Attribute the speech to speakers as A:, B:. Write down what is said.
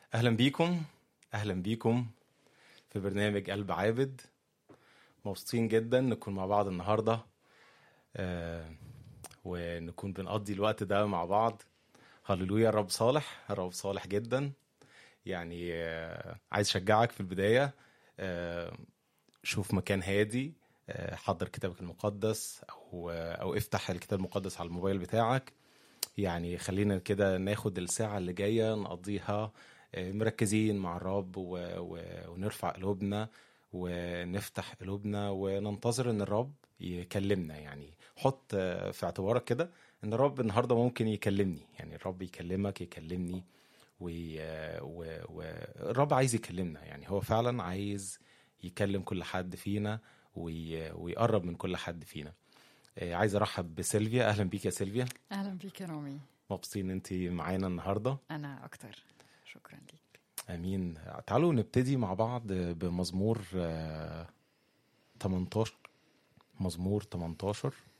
A: اهلا بيكم اهلا بيكم في برنامج قلب عابد مبسوطين جدا نكون مع بعض النهارده آه ونكون بنقضي الوقت ده مع بعض هللويا الرب صالح الرب صالح جدا يعني آه عايز اشجعك في البدايه آه شوف مكان هادي آه حضر كتابك المقدس او آه او افتح الكتاب المقدس على الموبايل بتاعك يعني خلينا كده ناخد الساعة اللي جاية نقضيها آه، مركزين مع الرب و... و... ونرفع قلوبنا ونفتح قلوبنا وننتظر ان الرب يكلمنا يعني حط آه، في اعتبارك كده ان الرب النهارده ممكن يكلمني يعني الرب يكلمك يكلمني والرب و... و... الرب عايز يكلمنا يعني هو فعلا عايز يكلم كل حد فينا وي... ويقرب من كل حد فينا آه، عايز ارحب بسيلفيا اهلا بيك يا سيلفيا
B: اهلا بيك يا رامي
A: مبسوطين انت معانا النهارده
B: انا اكتر شكرا ليك
A: امين تعالوا نبتدي مع بعض بمزمور آه، 18 مزمور 18